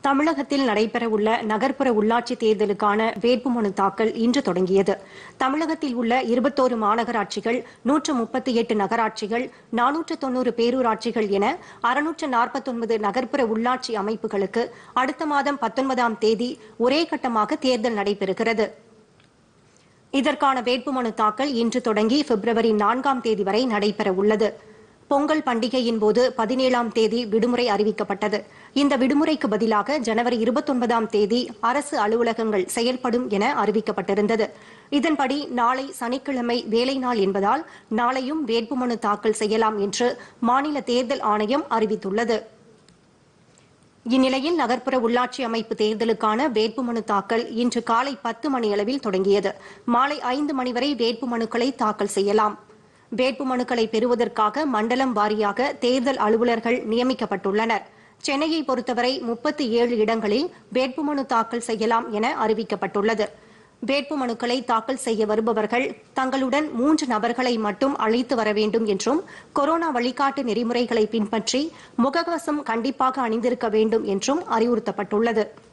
தமிழகத்தில் நடைபெறவுள்ள நகர்ப்புற உள்ளாட்சி தேர்தலுக்கான வேட்புமனு தாக்கல் இன்று தொடங்கியது தமிழகத்தில் உள்ள இருபத்தோரு மாநகராட்சிகள் நூற்று முப்பத்தி எட்டு நகராட்சிகள் நானூற்று தொன்னூறு பேரூராட்சிகள் என அறுநூற்று நாற்பத்தொன்பது நகர்ப்புற உள்ளாட்சி அமைப்புகளுக்கு அடுத்த மாதம் பத்தொன்பதாம் தேதி ஒரே கட்டமாக தேர்தல் நடைபெறுகிறது இதற்கான வேட்புமனு தாக்கல் இன்று தொடங்கி பிப்ரவரி நான்காம் தேதி வரை நடைபெற உள்ளது பொங்கல் பண்டிகையின் போது பதினேழாம் தேதி விடுமுறை அறிவிக்கப்பட்டது இந்த விடுமுறைக்கு பதிலாக ஜனவரி இருபத்தொன்பதாம் தேதி அரசு அலுவலகங்கள் செயல்படும் என அறிவிக்கப்பட்டிருந்தது இதன்படி நாளை சனிக்கிழமை வேலை நாள் என்பதால் நாளையும் வேட்புமனு தாக்கல் செய்யலாம் என்று மாநில தேர்தல் ஆணையம் அறிவித்துள்ளது இந்நிலையில் நகர்ப்புற உள்ளாட்சி அமைப்பு தேர்தலுக்கான வேட்புமனு தாக்கல் இன்று காலை பத்து மணியளவில் தொடங்கியது மாலை ஐந்து மணி வரை வேட்புமனுக்களை தாக்கல் செய்யலாம் வேட்புமனுக்களை பெறுவதற்காக மண்டலம் வாரியாக தேர்தல் அலுவலர்கள் நியமிக்கப்பட்டுள்ளனர் சென்னையை பொறுத்தவரை முப்பத்தி ஏழு இடங்களில் வேட்புமனு தாக்கல் செய்யலாம் என அறிவிக்கப்பட்டுள்ளது வேட்புமனுக்களை தாக்கல் செய்ய வருபவர்கள் தங்களுடன் மூன்று நபர்களை மட்டும் அழைத்து வர வேண்டும் என்றும் கொரோனா வழிகாட்டு நெறிமுறைகளை பின்பற்றி முகக்கவசம் கண்டிப்பாக அணிந்திருக்க வேண்டும் என்றும் அறிவுறுத்தப்பட்டுள்ளது